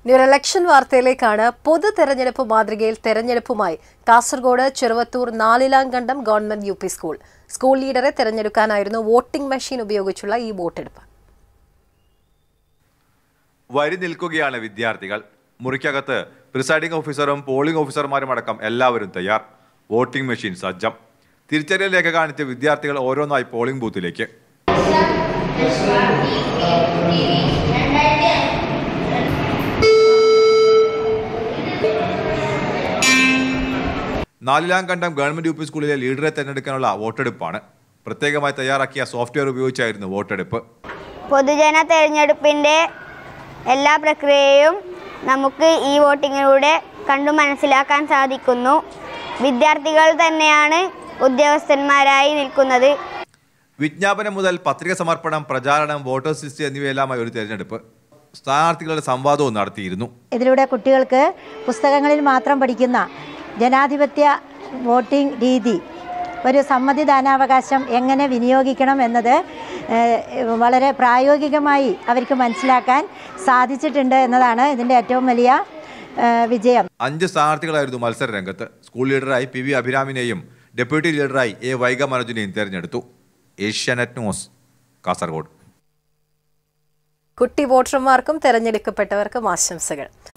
ഇനി ഒരു ഇലക്ഷൻ വാർത്തയിലേക്കാണ് പൊതു തെരഞ്ഞെടുപ്പ് മാതൃകയിൽ തെരഞ്ഞെടുപ്പുമായി Kasaragod Cheruvathur Nalilamkandam government U P school school ലീഡറെ തെരഞ്ഞെടുക്കാനായിരുന്നു വോട്ടിംഗ് മെഷീൻ ഉപയോഗിച്ചുള്ള ഈ വോട്ടെടുപ്പ് വരി നിൽക്കുകയാണ് വിദ്യാർത്ഥികൾ മുറിക്കകത്ത് പ്രിസൈഡിംഗ് ഓഫീസറും പോളിംഗ് ഓഫീസർമാരും അടക്കം എല്ലാവരും തയ്യാർ വോട്ടിംഗ് മെഷീൻ സജ്ജം തിരിച്ചറിയൽ രേഖ കാണിച്ച് വിദ്യാർത്ഥികൾ ഓരോന്നായി പോളിംഗ് ബൂത്തിലേക്ക് നാലിലാം കണ്ടം ഗവൺമെന്റ് യു പി സ്കൂളിലെ ലീഡറെ തെരഞ്ഞെടുക്കാനുള്ള വോട്ടെടുപ്പാണ് പ്രത്യേകമായി തയ്യാറാക്കിയ സോഫ്റ്റ്വെയർ ഉപയോഗിച്ചായിരുന്നു വോട്ടെടുപ്പ് പൊതുജന തെരഞ്ഞെടുപ്പിൻ്റെ എല്ലാ പ്രക്രിയയും നമുക്ക് ഈ വോട്ടിങ്ങിലൂടെ കണ്ടു മനസ്സിലാക്കാൻ സാധിക്കുന്നു വിദ്യാർത്ഥികൾ തന്നെയാണ് ഉദ്യോഗസ്ഥന്മാരായി നിൽക്കുന്നത് വിജ്ഞാപനം മുതൽ പത്രിക സമർപ്പണം പ്രചാരണം വോട്ടേഴ്സ് ലിസ്റ്റ് എന്നിവയെല്ലാമായി ഒരു തെരഞ്ഞെടുപ്പ് സ്ഥാനാർത്ഥികളുടെ സംവാദവും നടത്തിയിരുന്നു ഇതിലൂടെ കുട്ടികൾക്ക് പുസ്തകങ്ങളിൽ മാത്രം പഠിക്കുന്ന ജനാധിപത്യ വോട്ടിംഗ് രീതി ഒരു സമ്മതിദാനാവകാശം എങ്ങനെ വിനിയോഗിക്കണം എന്നത് ഏഹ്, വളരെ പ്രായോഗികമായി അവർക്ക് മനസ്സിലാക്കാൻ സാധിച്ചിട്ടുണ്ട് എന്നതാണ് ഇതിൻ്റെ ഏറ്റവും വലിയ ഏഹ്, വിജയം അഞ്ച് സ്ഥാനാർത്ഥികളായിരുന്നു മത്സര രംഗത്ത് സ്കൂൾ ലീഡറായി പി വി അഭിരാമിനെയും ഡെപ്യൂട്ടി ലീഡറായി എ വൈഗ മനോജിനെയും തെരഞ്ഞെടുത്തു ഏഷ്യാനെറ്റ് ന്യൂസ് കാസർഗോഡ് കുട്ടി വോട്ടർമാർക്കും തെരഞ്ഞെടുക്കപ്പെട്ടവർക്കും ആശംസകൾ